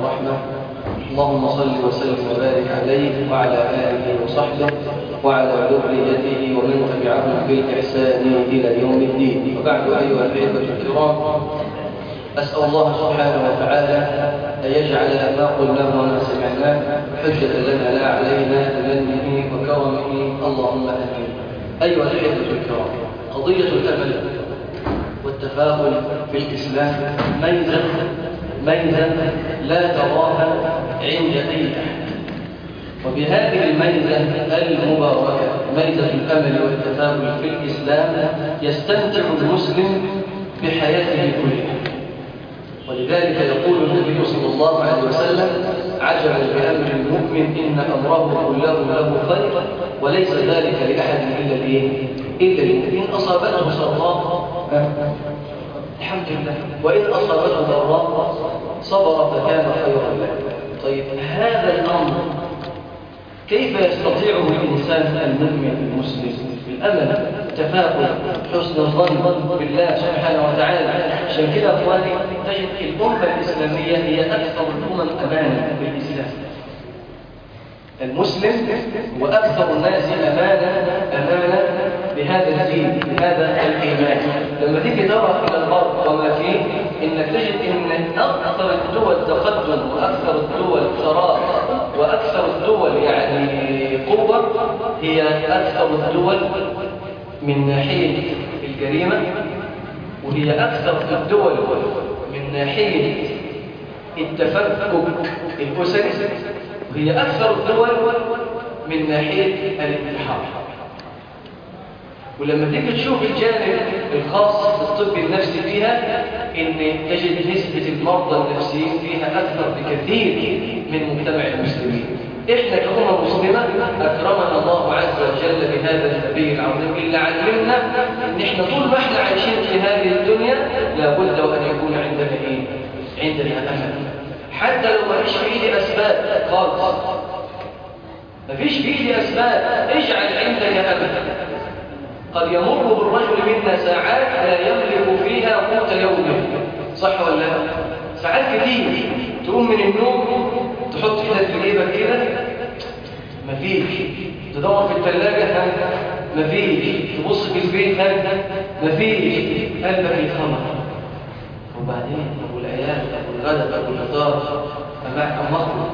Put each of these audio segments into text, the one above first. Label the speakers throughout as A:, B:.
A: والرحمة اللهم صل وسلم وبارك عليه وعلى آله وصحبه وعلى ذريته ومن تبعهم بالإحسان إلى يوم الدين وبعد أيها الأحبة الكرام أسأل الله سبحانه وتعالى أن يجعل ما قلناه وما سمعناه حجة لنا لا علينا بمنه وكرمه اللهم آمين أيها الأحبة الكرام قضية الأمل والتفاؤل في الإسلام ميزة ميزة لا تراها عند أي أحد وبهذه الميزة المباركة ميزة الأمل والتفاؤل في الإسلام يستمتع المسلم بحياته كلها ولذلك يقول النبي صلى الله عليه وسلم عجبا بأمر المؤمن إن أمره كله له خير وليس ذلك لأحد إلا الإيه؟ إلا المؤمن إن أصابته سراء الحمد لله وإن أصابته ضراء صبر فكان خيرا له طيب هذا الأمر كيف يستطيعه الإنسان المؤمن المسلم بالأمل التفاؤل حسن الظن بالله سبحانه وتعالى عشان كده أخواني تجد الأمة الإسلامية هي أكثر الأمم أمانا بالإسلام المسلم هو أكثر الناس أمانا أمانا بهذا الدين بهذا الإيمان لما تيجي ترى إلى الأرض وما فيه إنك تجد إن أكثر الدول تقدم وأكثر الدول ثراء وأكثر الدول يعني قوة هي أكثر الدول من ناحية الجريمة وهي أكثر الدول من ناحية التفكك الأسري وهي أكثر الدول من ناحية الانتحار ولما تيجي تشوف الجانب الخاص بالطب النفسي فيها ان تجد نسبة المرضى النفسيين فيها أكثر بكثير من مجتمع المسلمين احنا كأمة مسلمة أكرمنا الله عز وجل بهذا النبي العظيم اللي علمنا ان احنا طول ما احنا عايشين في هذه الدنيا لابد وأن يكون عندنا ايه؟ عندنا أمل حتى لو ما فيش في ايدي أسباب خالص ما فيش في ايدي أسباب اجعل عندك أمل قد يمر بالرجل منا ساعات لا يملك فيها قوت يومه صح ولا لا ساعات كتير تقوم من النوم تحط ايدك في جيبك كده مفيش تدور في الثلاجه مفيش تبص في البيت مفيش قلبك يتخمر وبعدين ابو العيال ابو الغداء ابو الفطار امام مخلوق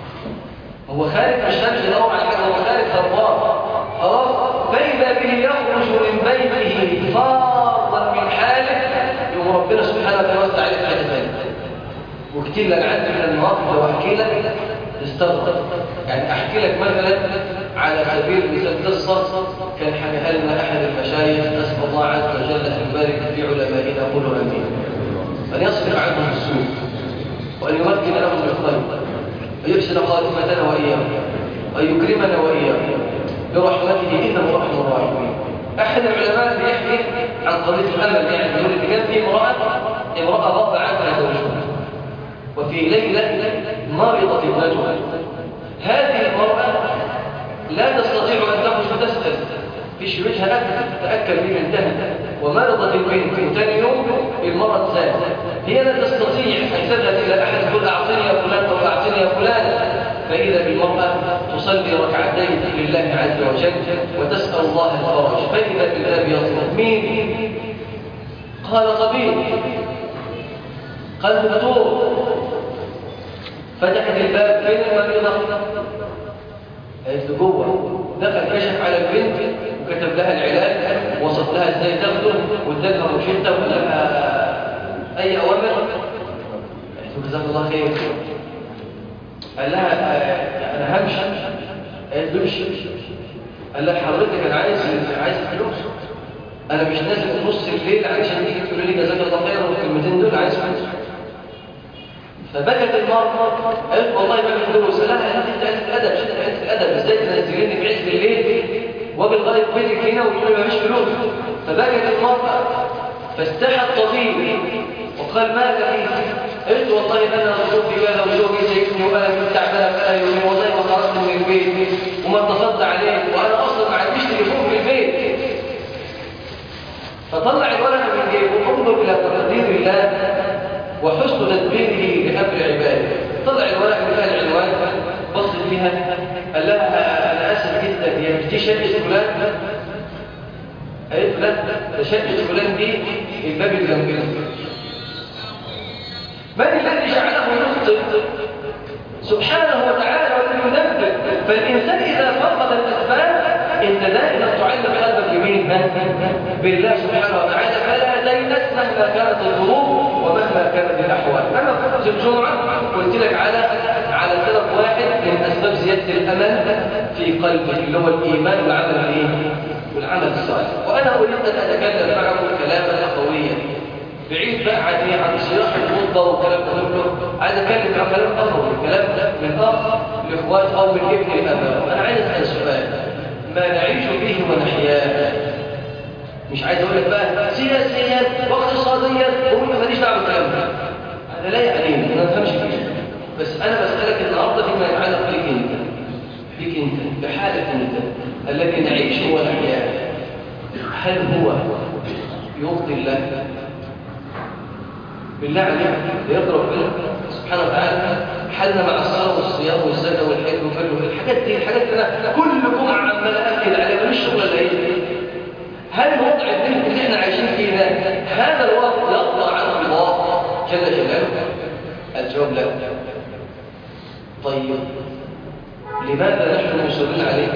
A: هو خارج مش خارج يدور على حاجه هو خارج هربان خلاص فإذا به يخرج من بيته فارا من حاله يوم ربنا سبحانه وتعالى يوسع عليه في حاجه ثانيه وكتير لك عندي من المواقف لو احكي لك تستغرب يعني احكي لك مثلا على سبيل المثال قصه كان حكاها لنا احد المشايخ نسال الله عز وجل ان يبارك في علمائنا قولوا امين ان يصرف عنهم السوء وان يمكن لهم الخير ويحسن خاتمتنا واياهم ويكرمنا واياهم برحمته إنه رحم الراحمين أحد العلماء بيحكي عن قضية الأمل يعني يقول إن كان في امرأة امرأة غاب عنها زوجها وفي ليلة مرضت ابنتها هذه المرأة لا تستطيع أن تخرج فتسأل فيش وجهها أكل تتأكل ببنتها ومرضت البنت وثاني يوم المرض زاد هي لا تستطيع أن تذهب إلى أحد تقول أعطيني يا فلان أو أعطيني يا فلان فإذا بالمرأة تصلي ركعتين لله عز وجل وتسأل الله الفرج فإذا بالباب يطلب مين؟ قال طبيب قال دكتور فتحت الباب فين المريضة؟ قالت له جوه دخل كشف على البنت وكتب لها العلاج وصف لها ازاي تاخده وادالها روشته وقال لها اي اوامر قالت له جزاك الله خير قال لها انا همشي قالت له امشي قال لها حضرتك انا عايز عايز فلوس انا مش نازل في نص الليل علشان تيجي تقول لي جزاك الله خير والكلمتين دول عايز فلوس فبكت المرأة قالت والله ما فلوس قال لها انت قلت ادب شد قلت الادب ازاي تنزليني في عز الليل واجي لغايه بيتك هنا وتقول لي ما فيش فلوس فبكت المرأة فاستحى الطبيب وقال ماذا فيه قلت والله انا ظروفي كذا وزوجي سيبني وانا كنت تعبانه بقى يومين والله ما خرجت من البيت وما اتصلت عليك وانا اصلا ما عنديش تليفون في البيت فطلع الورقه من جيبه وانظر الى تقدير الله وحسن تدبيره لامر عباده طلع الورقه اللي فيها العنوان بص فيها قال لها انا اسف جدا هي مش دي شقه فلان قالت لا ده شقه فلان دي الباب اللي جنبنا من الذي جعله يخطئ سبحانه وتعالى ولم ينبه فالإنسان إذا فقد الأسباب أنت دائما تعلق قلبك بمين بالله سبحانه وتعالى فلا تيأس مهما كانت الظروف ومهما كانت الأحوال أنا في الجمعة قلت لك على على سبب واحد من أسباب زيادة الأمل في قلبك اللي هو الإيمان والعمل الإيه؟ والعمل الصالح وأنا أريد أن أتكلم معكم كلاما أخويا بعيد بقى عن ايه عن صياح الخطبه والكلام ده كله عايز اتكلم عن كلام اخر كلام من اخ لاخوات او من ابن الاباء انا عايز اسال سؤال ما نعيش به ونحياه مش عايز اقول لك بقى سياسيا واقتصاديا وقول ماليش دعوه بالكلام ده هذا لا يعنيني انا ما بفهمش فيه بس انا بسالك النهارده فيما يتعلق بك انت بك انت بحالك انت الذي نعيشه ونحياه هل هو يرضي الله بالله عليك يرضى ربنا سبحانه وتعالى حلنا مع الصلاه والصيام والزكاه والحج وكله الحاجات دي الحاجات اللي انا كل جمعه عمال اكد عليها ماليش شغل ولا ايه هل وضع الدين اللي احنا عايشين فيه ده هذا الوضع يرضى عنه الله جل جلاله الجواب لا طيب لماذا نحن مصرين عليه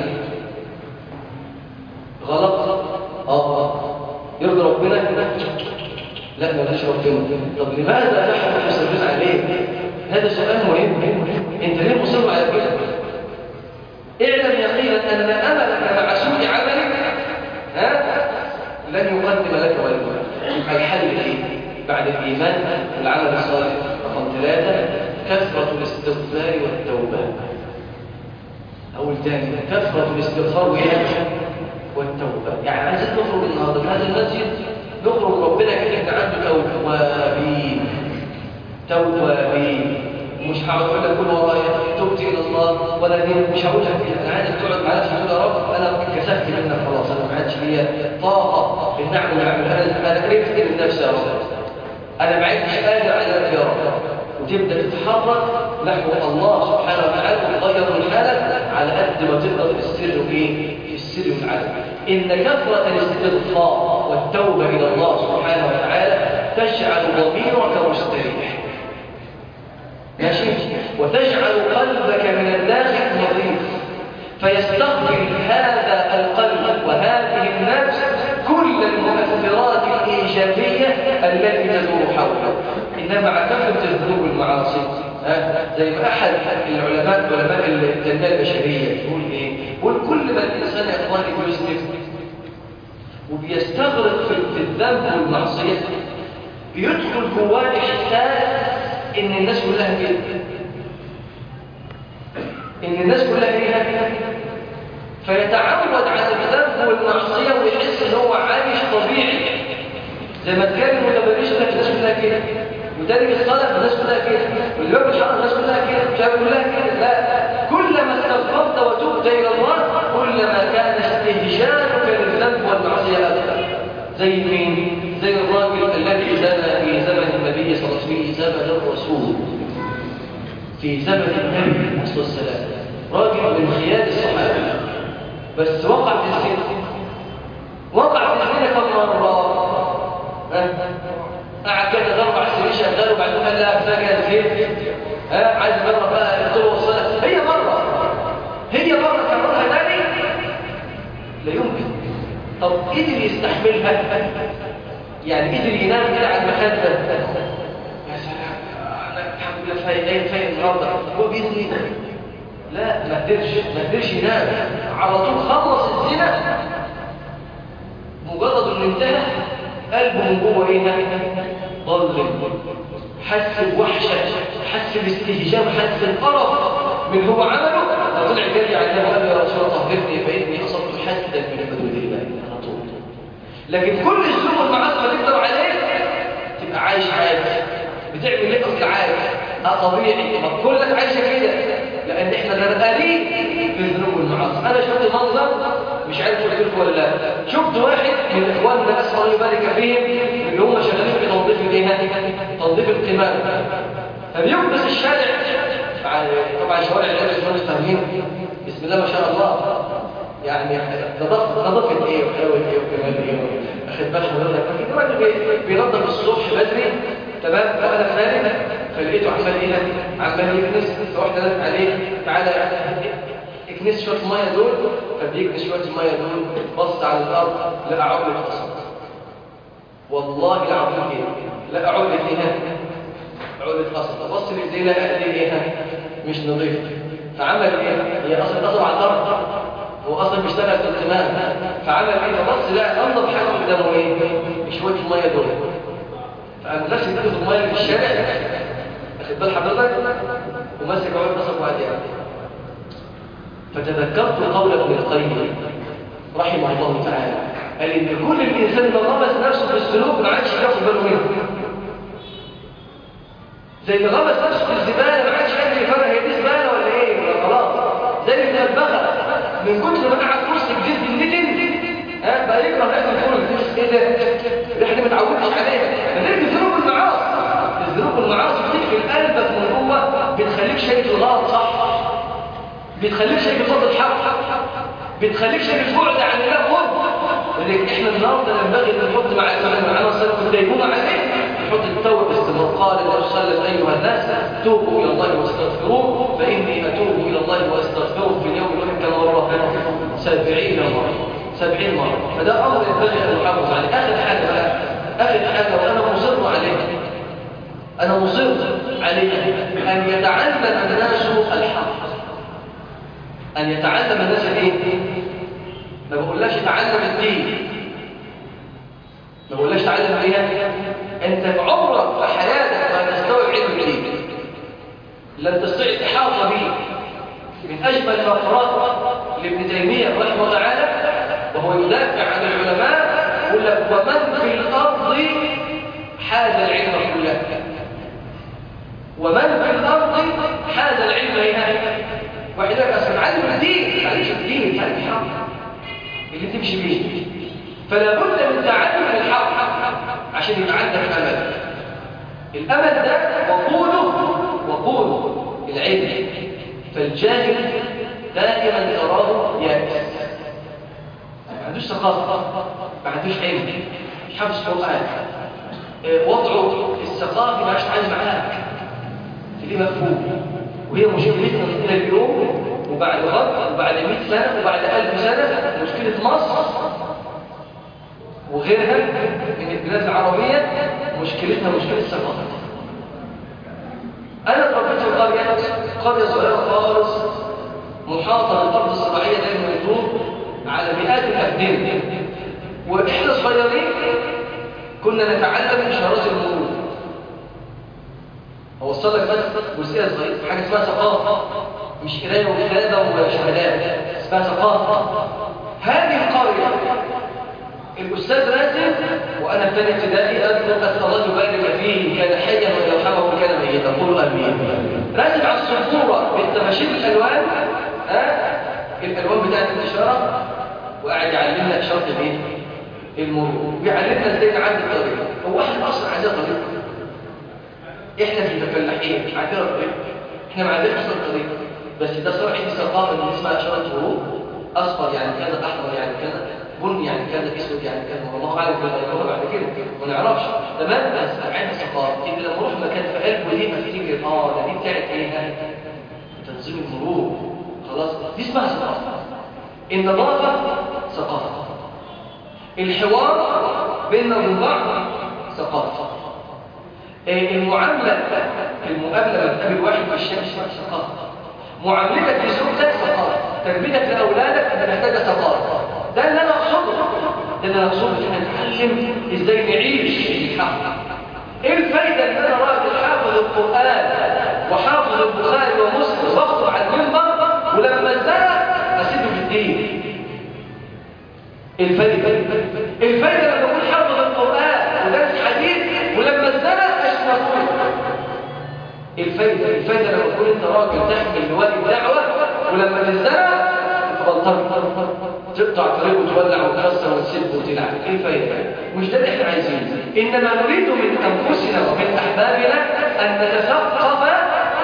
A: غلط اه يرضي ربنا لا ما لهاش ربنا طب لماذا نحن مصرين عليه هذا سؤال مهم انت ليه مصر على كده اعلم يقينا ان املك مع سوء عملك ها لن يقدم لك ولا يبقى الحل ايه بعد الايمان والعمل الصالح رقم ثلاثه كثره الاستغفار والتوبه اقول تاني كثره الاستغفار وايه والتوبه يعني عايزين نخرج النهارده من هذا المسجد نخرج ربنا كده عنده توابين توابين مش هقعد اقول لك كل ورايا تبت الى الله ولا دي مش هقول لك كده انا عايزك تقعد مع نفسك تقول يا رب انا كسفت منك خلاص انا ما عادش ليا طاقه ان اعمل اعمل انا انا كرهت من نفسي يا رب انا ما عدتش قادر على يا رب وتبدا تتحرك نحو الله سبحانه وتعالى وتغير من حالك على قد ما تقدر في السر وايه في السر والعلن ان كثره الاستغفار والتوبه الى الله سبحانه وتعالى تجعل ضميرك مستريح ماشي وتجعل قلبك من الداخل نظيف فيستقبل هذا القلب وهذه النفس كل المؤثرات الإيجابية التي تدور حوله إنما مع كثرة الذنوب والمعاصي زي ما أحد العلماء علماء التنمية البشرية يقول إيه؟ يقول كل ما الإنسان يا إخواني بيسلم وبيستغرق في الذنب والمعصية بيدخل جواه إحساس إن الناس كلها كده إن الناس كلها كده فيتعود على الذنب والمعصية ويحس إن هو عايش طبيعي زي ما تكلم متبرش لك الناس كلها كده وتارك الصلاة الناس كلها كده والباب الحرام الناس كلها كده مش عارف كلها كده لا كلما استغفرت وتبت إلى الله كلما كان استهجانك للذنب والمعصية أكثر زي مين؟ زي الراجل الذي زنى في زمن النبي صلى الله عليه وسلم في زمن الرسول في زمن النبي عليه الصلاة والسلام راجل من خيار الصحابة بس وقع في الزنا وقع في الزنا كم مرة قعد كده اربع سنين شغال وبعدين قال لا كفايه كده ها عايز مره بقى قلت له الصلاه هي مره هي مره كررها تاني لا يمكن طب قدر يستحملها يعني قدر ينام كده على المخده يا سلام انا الحمد لله فايق ايه فايق النهارده هو باذن لا ما قدرش ما قدرش ينام على طول خلص الزنا مجرد انه انتهى قلبه من جوه ايه ضل حس بوحشه حس باستهجان حس بقرف من هو عمله فطلع جري على النبي قال له يا رسول الله طهرني فاني اصبت حدا من حدود الله على طول لكن كل الذنوب والمعاصي ما تقدر عليه تبقى عايش عادي بتعمل ايه اصل عادي اه طبيعي ما كلك عايشه كده لان احنا غرقانين في الذنوب والمعاصي انا شفت منظر مش عارف قلت لكم ولا لا شفت واحد من اخواننا اسال الله يبارك فيهم اللي هم شغالين في تنظيف الايه تنظيف القمامه فبيكبس الشارع يعني طبعا شوارع العلم اسمها مش فاهمين بسم الله ما شاء الله يعني نظافه نظافه ايه وحلاوه ايه وجمال ايه اخد بال حضرتك في راجل بي- بينظف الصبح بدري تمام وانا خارج فلقيته عمال ايه عمال يكنس فواحد قالت عليه تعالى اكنس شويه الميه دول فبيكنس شويه الميه دول بص على الارض لقى عقله قصد والله العظيم ايه لقى عقله ايه عقله قصد بص لايديه لقى ايديه ايه مش نظيفه فعمل ايه هي اصلا قصب على الارض هو اصلا بيشتغل في القمام فعمل ايه فبص لقى انضف حاجه قدامه ايه شويه الميه دول فقام نفسي ايده في الميه اللي في الشارع واخد بال حضرتك وماسك عقله قصب وقعد يعمل فتذكرت قول ابن القيم رحمه الله تعالى قال ان كل الانسان اللي غمس نفسه في السلوك ما عادش ياخد باله منه زي اللي غمس نفسه في الزباله ما عادش قادر يفرق هي دي زباله ولا ايه ولا خلاص زي اللي البغى من كتر ما قعد كرسي جديد بالنتن ها بقى يكره ريحه الفول ايه ده ريحه دي ما اتعودتش عليها غير الذنوب والمعاصي الذنوب والمعاصي بتقفل قلبك من جوه بتخليك شايف الغلط صح بتخليك شايف فضل الحق بتخليك شايف بعد عن الله قرب لذلك احنا النهارده ينبغي ان نحط مع مع معنا صلاه الديمومه عليه نحط التوبه باستمرار قال النبي صلى الله عليه وسلم ايها الناس توبوا الى الله واستغفروه فاني اتوب الى الله واستغفره في اليوم الواحد كم مره سبعين مره سبعين مره فده امر ينبغي ان نحافظ عليه اخر حاجه بقى اخر حاجه وانا مصر عليه انا مصر عليه ان يتعلم الناس الحق أن يتعلم الناس الايه؟ ما بقولهاش تعلم الدين ما بقولهاش تعلم ايه؟ أنت عمرك في حياتك ما تستوعب علم الدين لن تستطيع الإحاطة به من أجمل مفرات لابن تيمية رحمه الله تعالى وهو يدافع عن العلماء يقول لك ومن في الأرض حاز العلم كله ومن في الأرض حاز العلم إيه؟ واحد يقول اصل تعلم الدين معلش الدين تعلم الحق اللي تمشي بيه فلا بد من تعلم الحق عشان يبقى عندك امل الامل ده وقوله وقوله العلم فالجاهل دائما تراه يائس ما عندوش ثقافه ما عندوش علم مش حافظ قران وضعه الثقافي ما عادش عايز معاك دي مفهوم وهي مشكلتنا إلى اليوم وبعد غد وبعد 100 سنة وبعد 1000 سنة مشكلة مصر وغيرها من البلاد العربية مشكلتنا مشكلة الثقافة أنا اتربيت في قرية قرية صغيرة خالص محاطة بالأرض الزراعية دايما يدور على مئات الأبدان وإحنا صغيرين كنا نتعلم إشارات المرور اوصل لك بس جزئيه صغيره حاجه اسمها ثقافه مش قرايه وكتابه وشهادات اسمها ثقافه هذه القريه الاستاذ راسم وانا في ثاني ابتدائي اذكر اسال الله يبارك فيه كان حيا ويرحمه كان ميتا قولوا امين راسم على السبوره بالتماشير الالوان ها الالوان بتاعت الاشاره وقاعد يعلمنا اشاره الايه المرور ويعلمنا ازاي نعدي الطريق هو احنا اصلا عندنا طريق احنا في الفلاحين مش عندنا طريق احنا ما عندناش اصلا طريق بس ده صار عندي ثقافه اللي اسمها اشاره مرور اصفر يعني كذا احمر يعني كذا بني يعني كذا اسود يعني كذا والله اعلم بالغيره بعد كده ما نعرفش تمام بس عندي ثقافه ان لما اروح مكان في قلبه دي افتكر اه ده دي بتاعت ايه تنظيم المرور خلاص دي اسمها ثقافه النظافه ثقافه الحوار بيننا وبين بعض ثقافه المعاملة المقابلة لما تقابل واحد في الشارع ثقافة معاملتك لزوجتك ثقافة تربيتك لأولادك أنت محتاجة ثقافة ده اللي أنا أقصده ده اللي أنا أقصده إن نتعلم إزاي نعيش في الحق إيه الفايدة إن أنا راجل حافظ القرآن وحافظ البخاري ومسلم واخطب على المنبر ولما ازدرى أسيبه في الدين الفايدة الفايدة لما أكون حافظ القرآن ودرس حديث ولما ازدرى الفايدة الفايدة لما تكون انت راجل تحمل لواء الدعوة ولما تزرع تبطل تقطع طريق وتولع وتكسر وتسب وتلعب ايه الفايدة مش ده اللي احنا عايزينه انما نريد من انفسنا ومن احبابنا ان نتثقف لنطلق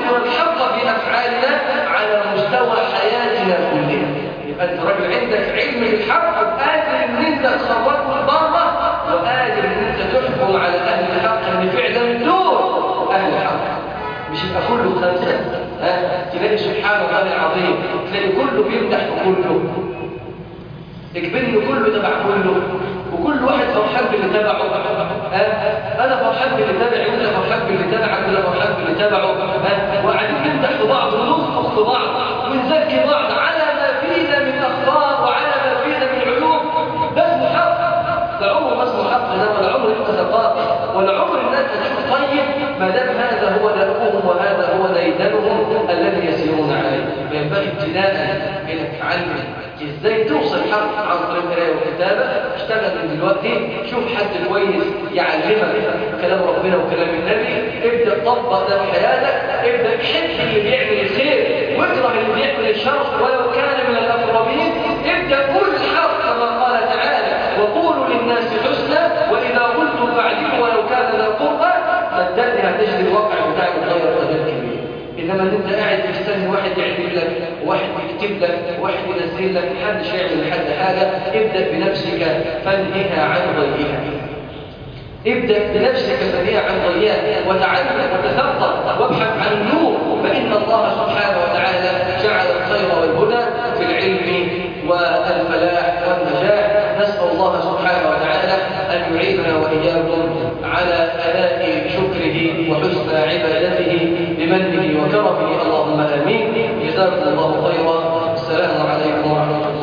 A: نظهر الحق في أفعالنا على مستوى حياتنا كلها يبقى أنت راجل عندك علم الحق قادر إن أنت تخرجه بره وقادر إن أنت تحكم على أهل الحق إن فعلا دور أهل الحق مش يبقى كله خمسة ها تلاقي سبحان الله العظيم تلاقي كله بيمدح في كله اكبرني كله تبع كله وكل واحد فرحان باللي تبعه ها انا فرحان باللي تبعي وانت فرحان باللي تبعك ولا فرحان باللي تبعه ها وقاعدين نمدح في بعض وننفخ في بعض ونزكي بعض على ما فينا من اخبار وعلى ما فينا من علوم ده اسمه حق ده عمر ما اسمه حق انما العمر يبقى ثقافه والعمر الناس هتشوف طيب ما دام هذا هو دأبهم وهذا هو ديدنهم الذي يسيرون عليه فينبغي ابتداء انك تعلم ازاي توصل حق عن طريق القرايه والكتابه اشتغل من دلوقتي شوف حد كويس يعلمك كلام ربنا وكلام النبي ابدا طبق ده في حياتك ابدا حب اللي بيعمل الخير واكره اللي بيعمل الشر ولو كان من الاقربين ابدا قول الحق كما قال تعالى وقولوا للناس حسنا واذا قلتم فاعدلوا ولو كان ذا قربى صدقني هتجد الواقع بتاعك يتغير تغيير كبير انما انت قاعد مستني واحد يعمل لك واحد يكتب لك واحد ينزل لك محدش يعمل لحد حاجه ابدا بنفسك فانهها عن ضيئها ابدا بنفسك فانهها عن ضيئها وتعلم وتثقف وابحث عن النور فان الله سبحانه وتعالى جعل الخير والهدى في العلم والفلاح والنجاح نسال الله سبحانه وتعالى ان يعيننا واياكم على اداء شكره وحسن عبادته بمنه وكرمه اللهم امين جزاكم الله خيرا السلام عليكم ورحمه الله